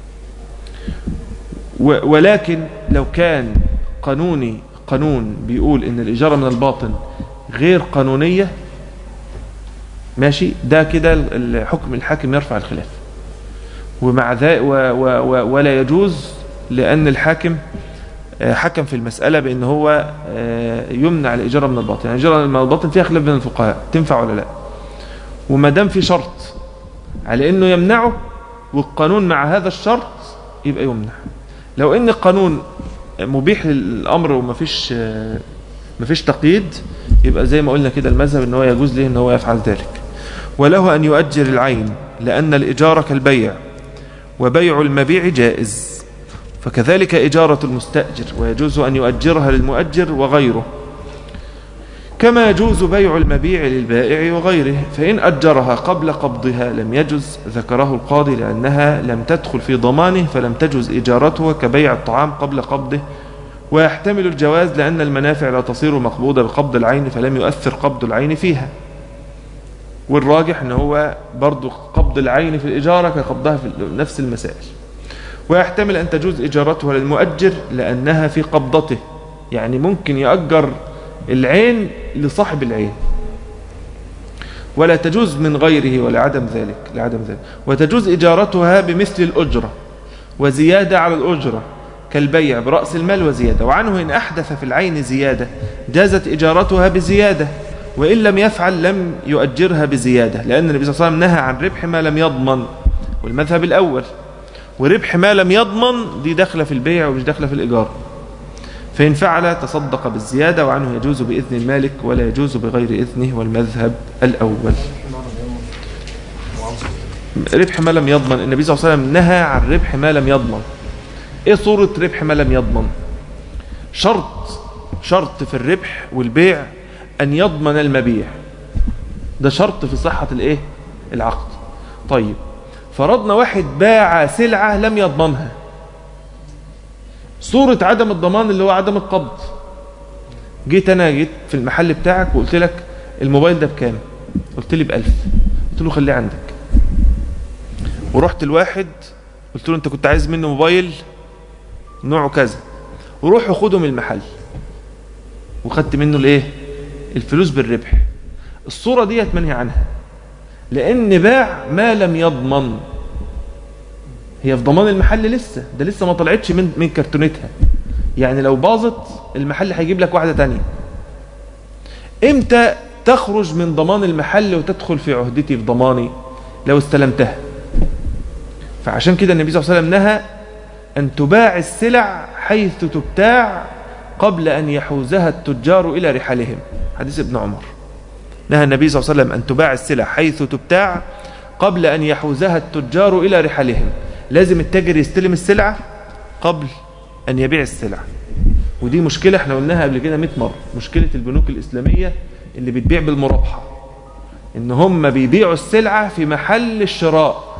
Speaker 1: ولكن لو كان قانوني قانون بيقول ان الإجارة من الباطن غير قانونية ماشي ده كده الحكم الحاكم يرفع الخلاف ومع ذلك ولا يجوز لأن الحاكم حكم في المسألة بأن هو يمنع الإجارة من الباطن يعني الإجارة من الباطن فيها خلاف بين الفقهاء تنفع ولا لا وما دام في شرط على أنه يمنعه والقانون مع هذا الشرط يبقى يمنع لو أن القانون مبيح للأمر ومفيش مفيش تقييد يبقى زي ما قلنا كده المذهب ان هو يجوز له ان هو يفعل ذلك وله أن يؤجر العين لأن الإجارة كالبيع وبيع المبيع جائز فكذلك إجارة المستأجر ويجوز أن يؤجرها للمؤجر وغيره كما يجوز بيع المبيع للبائع وغيره فإن أجرها قبل قبضها لم يجز ذكره القاضي لأنها لم تدخل في ضمانه فلم تجوز إجارتها كبيع الطعام قبل قبضه ويحتمل الجواز لأن المنافع لا تصير مقبوضة بقبض العين فلم يؤثر قبض العين فيها والراجح ان هو برضو قبض العين في الإجارة كقبضها في نفس المسائل ويحتمل أن تجوز إجارتها للمؤجر لأنها في قبضته يعني ممكن يأجر العين لصاحب العين ولا تجوز من غيره ولعدم ذلك لعدم ذلك وتجوز إجارتها بمثل الأجرة وزيادة على الأجرة كالبيع برأس المال وزيادة وعنه إن أحدث في العين زيادة جازت إجارتها بزيادة وإن لم يفعل لم يؤجرها بزيادة لأن النبي صلى الله عليه وسلم نهى عن ربح ما لم يضمن والمذهب الأول وربح ما لم يضمن دي داخله في البيع ومش داخله في الإيجار فإن فعل تصدق بالزيادة وعنه يجوز بإذن المالك ولا يجوز بغير إذنه والمذهب الأول ربح ما لم يضمن النبي صلى الله عليه وسلم نهى عن ربح ما لم يضمن ايه صورة ربح ما لم يضمن شرط شرط في الربح والبيع ان يضمن المبيع ده شرط في صحة الايه العقد طيب فرضنا واحد باع سلعة لم يضمنها صورة عدم الضمان اللي هو عدم القبض جيت انا جيت في المحل بتاعك وقلت لك الموبايل ده بكام قلت لي بألف قلت له خليه عندك ورحت الواحد قلت له انت كنت عايز منه موبايل نوعه كذا وروح خده من المحل وخدت منه الايه الفلوس بالربح الصورة ديت منهي عنها لان باع ما لم يضمن هي في ضمان المحل لسه ده لسه ما طلعتش من من كرتونتها يعني لو باظت المحل هيجيب لك واحدة تانية امتى تخرج من ضمان المحل وتدخل في عهدتي في ضماني لو استلمتها فعشان كده النبي صلى الله عليه وسلم نهى أن تباع السلع حيث تبتاع قبل أن يحوزها التجار إلى رحالهم حديث ابن عمر نهى النبي صلى الله عليه وسلم أن تباع السلع حيث تبتاع قبل أن يحوزها التجار إلى رحالهم لازم التاجر يستلم السلعة قبل أن يبيع السلع ودي مشكلة احنا قلناها قبل كده 100 مرة مشكلة البنوك الإسلامية اللي بتبيع بالمرابحة ان هم بيبيعوا السلعة في محل الشراء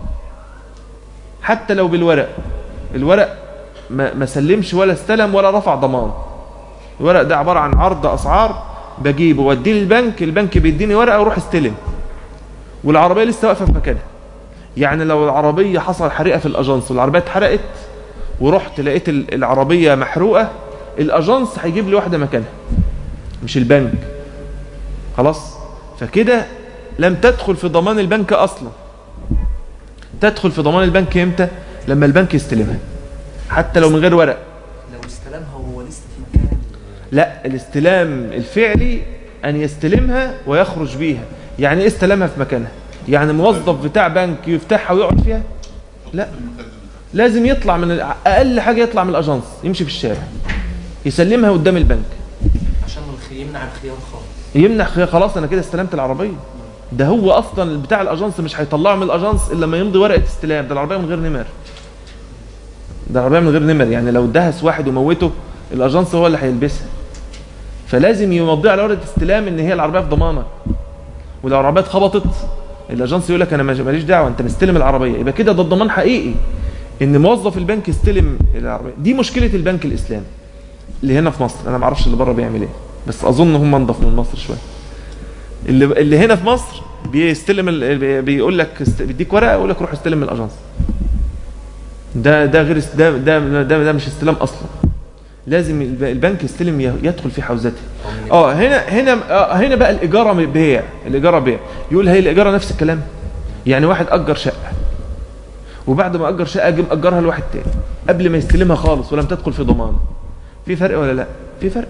Speaker 1: حتى لو بالورق الورق ما, ما سلمش ولا استلم ولا رفع ضمان الورق ده عبارة عن عرض أسعار بجيبه واديه للبنك البنك بيديني ورقة واروح استلم والعربية لسه واقفة في مكانها يعني لو العربية حصل حريقة في الأجنس والعربية اتحرقت ورحت لقيت العربية محروقة الأجنس هيجيب لي واحدة مكانها مش البنك خلاص فكده لم تدخل في ضمان البنك أصلا تدخل في ضمان البنك امتى لما البنك يستلمها حتى لو من غير ورق
Speaker 2: لو استلمها وهو لسه في مكان
Speaker 1: لا الاستلام الفعلي أن يستلمها ويخرج بيها يعني ايه استلمها في مكانها يعني موظف بتاع بنك يفتحها ويقعد فيها لا لازم يطلع من أقل حاجة يطلع من الأجنس يمشي في الشارع يسلمها قدام البنك
Speaker 2: عشان الخ- يمنع الخيار خالص
Speaker 1: يمنع خ- خلاص انا كده استلمت العربيه ده هو اصلا بتاع الاجنس مش هيطلعه من الاجنس الا لما يمضي ورقه استلام ده العربيه من غير نمر ده العربيه من غير نمر يعني لو دهس واحد وموته الاجنس هو اللي هيلبسها فلازم يمضي على ورقه استلام ان هي العربيه في ضمانك ولو العربيه اتخبطت الاجنس يقول لك انا ماليش- ماليش دعوه انت مستلم العربيه يبقى كده ده الضمان حقيقي ان موظف البنك يستلم العربيه دي مشكله البنك الاسلامي اللي هنا في مصر انا ما اعرفش اللي بره بيعمل ايه بس اظن هم انضف من مصر شويه اللي اللي هنا في مصر بيستلم ال- بي- بيقول لك است- بيديك ورقه يقول لك روح استلم من الاجنس ده ده غير است- ده ده ده, ده مش استلام اصلا لازم الب- البنك يستلم ي- يدخل في حوزته اه هنا هنا آه هنا بقى الاجاره بيع الاجاره بيع يقول هي الاجاره نفس الكلام يعني واحد اجر شقه وبعد ما اجر شقه جه اجرها لواحد تاني قبل ما يستلمها خالص ولم تدخل في ضمان في فرق ولا لا في فرق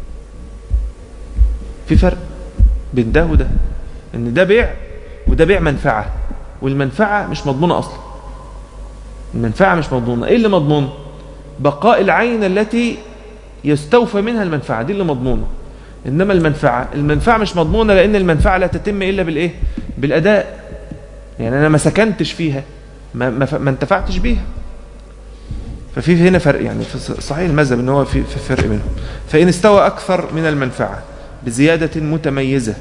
Speaker 1: في فرق بين ده وده ان ده بيع وده بيع منفعه والمنفعه مش مضمونه اصلا المنفعه مش مضمونه ايه اللي مضمون بقاء العين التي يستوفى منها المنفعه دي اللي مضمونه انما المنفعه المنفعه مش مضمونه لان المنفعه لا تتم الا بالايه بالاداء يعني انا ما سكنتش فيها ما, ما, ف- ما انتفعتش بيها ففي هنا فرق يعني في ص- صحيح المذهب ان هو في, في فرق بينهم فان استوى اكثر من المنفعه بزياده متميزه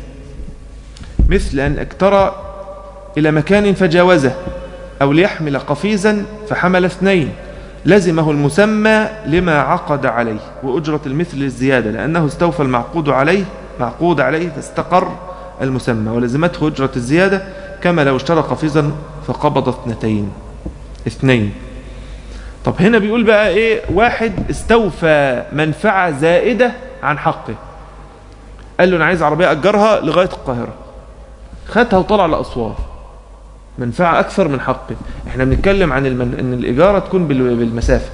Speaker 1: مثل ان اقترى الى مكان فجاوزه او ليحمل قفيزا فحمل اثنين لزمه المسمى لما عقد عليه واجره المثل للزياده لانه استوفى المعقود عليه معقود عليه فاستقر المسمى ولزمته اجره الزياده كما لو اشترى قفيزا فقبض اثنتين اثنين طب هنا بيقول بقى ايه واحد استوفى منفعة زائدة عن حقه قال له انا عايز عربية اجرها لغاية القاهرة خدها وطلع لأسوار منفعة اكثر من حقه احنا بنتكلم عن المن... ان الاجارة تكون بال... بالمسافة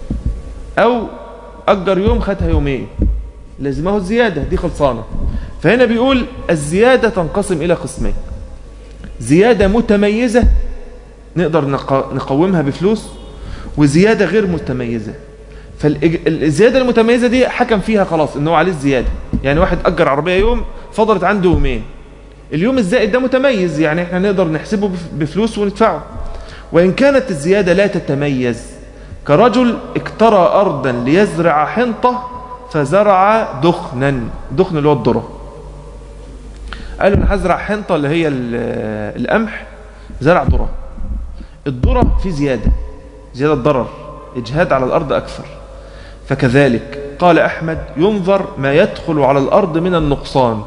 Speaker 1: او اجر يوم خدها يومين لازمه الزيادة دي خلصانة فهنا بيقول الزيادة تنقسم الى قسمين زيادة متميزة نقدر نق... نقومها بفلوس وزيادة غير متميزة فالزيادة المتميزة دي حكم فيها خلاص ان هو عليه الزيادة يعني واحد أجر عربية يوم فضلت عنده يومين اليوم الزائد ده متميز يعني احنا نقدر نحسبه بف- بفلوس وندفعه وإن كانت الزيادة لا تتميز كرجل اقترى أرضا ليزرع حنطة فزرع دخنا دخن اللي هو الذرة قال له انا هزرع حنطة اللي هي ال- القمح زرع ذرة الذرة في زيادة زيادة ضرر إجهاد على الأرض أكثر فكذلك قال أحمد ينظر ما يدخل على الأرض من النقصان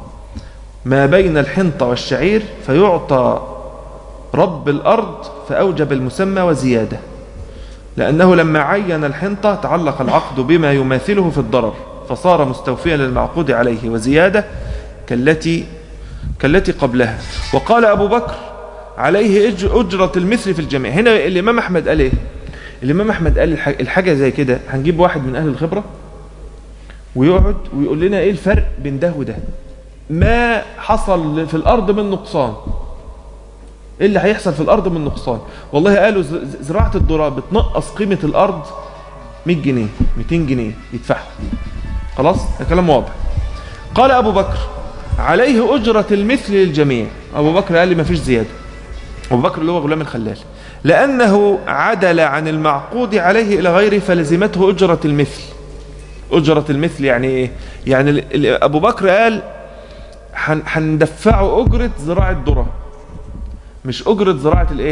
Speaker 1: ما بين الحنطة والشعير فيعطى رب الأرض فأوجب المسمى وزيادة لأنه لما عين الحنطة تعلق العقد بما يماثله في الضرر فصار مستوفيا للمعقود عليه وزيادة كالتي كالتي قبلها وقال أبو بكر عليه أج- أجرة المثل في الجميع هنا الإمام أحمد قال إيه الإمام أحمد قال الح- الحاجة زي كده هنجيب واحد من أهل الخبرة ويقعد ويقول لنا إيه الفرق بين ده وده ما حصل في الأرض من نقصان ايه اللي هيحصل في الارض من نقصان والله قالوا ز- ز- زراعه الذره بتنقص قيمه الارض 100 جنيه 200 جنيه يدفعها خلاص ده كلام واضح قال ابو بكر عليه اجره المثل للجميع ابو بكر قال لي ما فيش زياده ابو بكر اللي هو غلام الخلال لانه عدل عن المعقود عليه الى غيره فلزمته اجره المثل اجره المثل يعني ايه يعني ال- ال- ابو بكر قال هن- هندفعه اجره زراعه ذره مش أجرة زراعة الإيه؟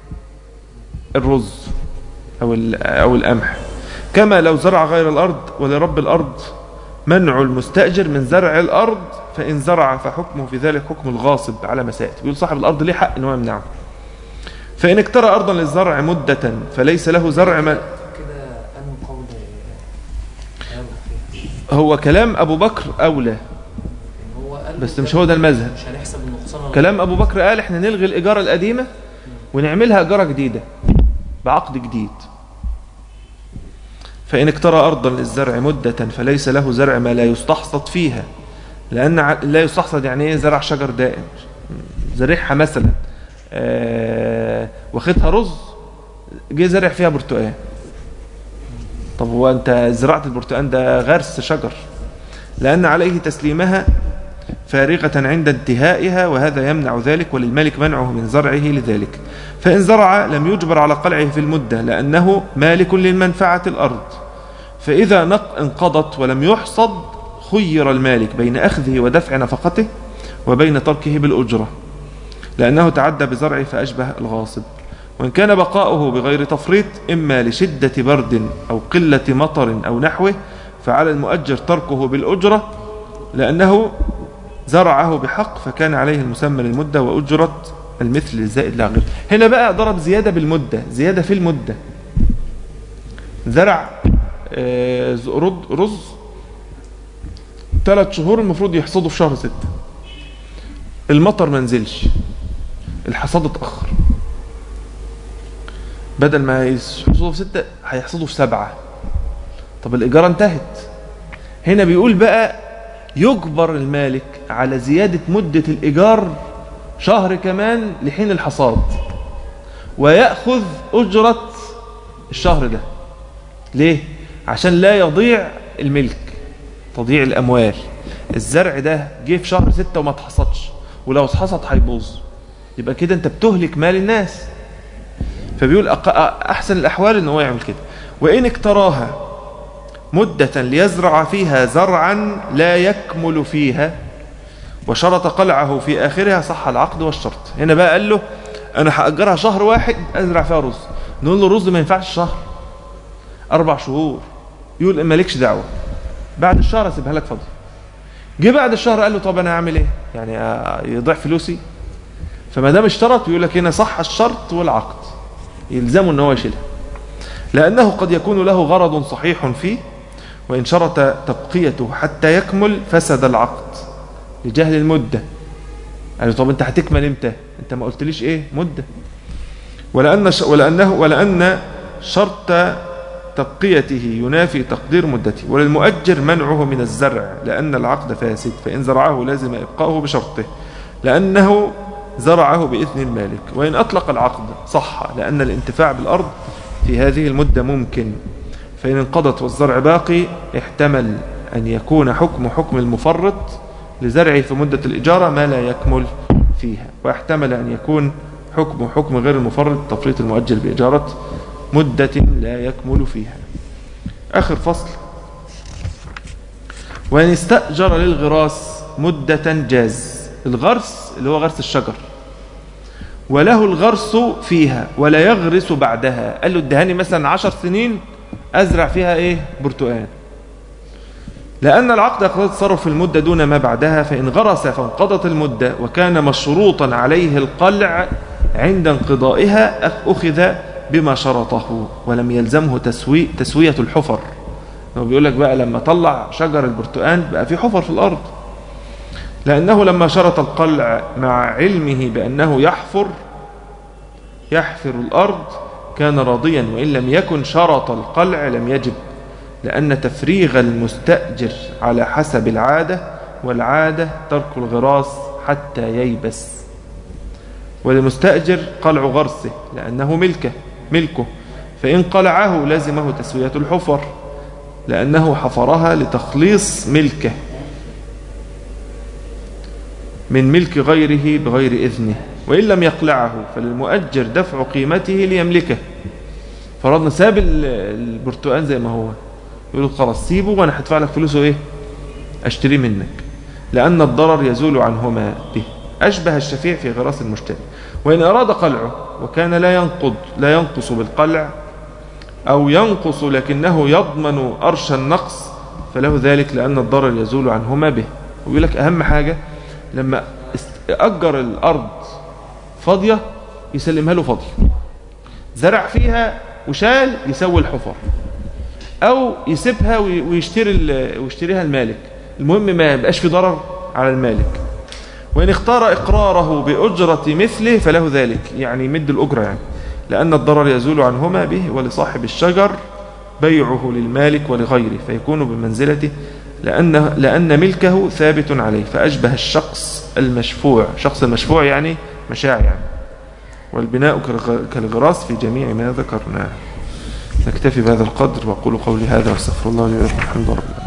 Speaker 1: الرز أو ال- أو القمح كما لو زرع غير الأرض ولرب الأرض منع المستأجر من زرع الأرض فإن زرع فحكمه في ذلك حكم الغاصب على ما سيأتي بيقول صاحب الأرض ليه حق إن هو يمنعه فإن اقترى أرضا للزرع مدة فليس له زرع ما
Speaker 2: كده أنه قول قالوا فيه
Speaker 1: هو كلام أبو بكر أولى
Speaker 2: إن هو قال
Speaker 1: بس
Speaker 2: له
Speaker 1: مش هو ده المذهب
Speaker 2: مش هنحسب النقصان ولا
Speaker 1: كلام أبو بكر قال إحنا نلغي الإجارة القديمة ونعملها إجارة جديدة بعقد جديد فإن اقترى أرضا للزرع مدة فليس له زرع ما لا يستحصد فيها لأن ع- لا يستحصد يعني إيه زرع شجر دائم زرعها مثلا آه واخدها رز جه زرع فيها برتقال طب هو أنت زراعة البرتقال ده غرس شجر لأن عليه تسليمها فارغة عند انتهائها وهذا يمنع ذلك وللمالك منعه من زرعه لذلك فإن زرع لم يجبر على قلعه في المدة لأنه مالك للمنفعة الأرض فإذا نق انقضت ولم يحصد خير المالك بين أخذه ودفع نفقته وبين تركه بالأجرة لأنه تعدى بزرعه فأشبه الغاصب وإن كان بقاؤه بغير تفريط إما لشدة برد أو قلة مطر أو نحوه فعلى المؤجر تركه بالأجرة لأنه زرعه بحق فكان عليه المسمى للمدة وأجرة المثل الزائد لا غير هنا بقى ضرب زيادة بالمدة زيادة في المدة زرع آه، ز- رد- رز ثلاث شهور المفروض يحصدوا في شهر ستة المطر ما نزلش الحصاد اتأخر بدل ما يحصدوا في ستة هيحصدوا في سبعة طب الإيجار انتهت هنا بيقول بقى يجبر المالك على زيادة مدة الإيجار شهر كمان لحين الحصاد ويأخذ أجرة الشهر ده ليه؟ عشان لا يضيع الملك تضييع الأموال الزرع ده جه في شهر ستة وما اتحصدش ولو اتحصد هيبوظ يبقى كده انت بتهلك مال الناس فبيقول أق- احسن الاحوال ان هو يعمل كده وان اكتراها مدة ليزرع فيها زرعا لا يكمل فيها وشرط قلعه في آخرها صح العقد والشرط هنا بقى قال له أنا هأجرها شهر واحد أزرع فيها رز نقول له الرز ما ينفعش شهر أربع شهور يقول مالكش دعوة بعد الشهر أسيبها لك فاضي جه بعد الشهر قال له طب أنا أعمل إيه يعني آه، يضيع فلوسي فما دام اشترط يقول لك هنا صح الشرط والعقد يلزمه ان هو يشيلها لأنه قد يكون له غرض صحيح فيه وإن شرط تبقيته حتى يكمل فسد العقد لجهل المدة قال له طب أنت هتكمل إمتى أنت ما قلتليش إيه مدة ولأن ش... ولأنه ولأن شرط تبقيته ينافي تقدير مدته وللمؤجر منعه من الزرع لأن العقد فاسد فإن زرعه لازم إبقاؤه بشرطه لأنه زرعه بإذن المالك وإن أطلق العقد صح لأن الانتفاع بالأرض في هذه المدة ممكن فإن انقضت والزرع باقي احتمل أن يكون حكم حكم المفرط لزرعه في مدة الإجارة ما لا يكمل فيها واحتمل أن يكون حكم حكم غير المفرط تفريط المؤجر بإجارة مدة لا يكمل فيها آخر فصل وإن استأجر للغراس مدة جاز الغرس اللي هو غرس الشجر وله الغرس فيها ولا يغرس بعدها قال له ادهاني مثلا عشر سنين أزرع فيها إيه برتقان لأن العقد يقتضي التصرف في المدة دون ما بعدها فإن غرس فانقضت المدة وكان مشروطا عليه القلع عند انقضائها أخذ بما شرطه ولم يلزمه تسوي تسوية الحفر هو بيقول لك بقى لما طلع شجر البرتقان بقى في حفر في الأرض لأنه لما شرط القلع مع علمه بأنه يحفر يحفر الأرض كان راضيا وإن لم يكن شرط القلع لم يجب لأن تفريغ المستأجر على حسب العادة والعادة ترك الغراس حتى ييبس وللمستأجر قلع غرسه لأنه ملكه ملكه فإن قلعه لازمه تسوية الحفر لأنه حفرها لتخليص ملكه من ملك غيره بغير إذنه وإن لم يقلعه فللمؤجر دفع قيمته ليملكه فرضنا ساب ال- البرتقال زي ما هو يقول له خلاص سيبه وانا هدفع لك فلوسه ايه اشتريه منك لأن الضرر يزول عنهما به أشبه الشفيع في غراس المشتري وإن أراد قلعه وكان لا ينقض لا ينقص بالقلع أو ينقص لكنه يضمن أرش النقص فله ذلك لأن الضرر يزول عنهما به ويقول لك أهم حاجة لما است- أجر الأرض فاضية يسلمها له فاضية زرع فيها وشال يسوي الحفر أو يسيبها وي- ويشتري ال- ويشتريها المالك المهم ما يبقاش في ضرر على المالك وإن اختار إقراره بأجرة مثله فله ذلك يعني يمد الأجرة يعني لأن الضرر يزول عنهما به ولصاحب الشجر بيعه للمالك ولغيره فيكون بمنزلته لأن, لأن ملكه ثابت عليه فأشبه الشخص المشفوع شخص المشفوع يعني مشاع يعني والبناء كالغ- كالغراس في جميع ما ذكرناه نكتفي بهذا القدر وأقول قولي هذا واستغفر الله لي ولكم الحمد لله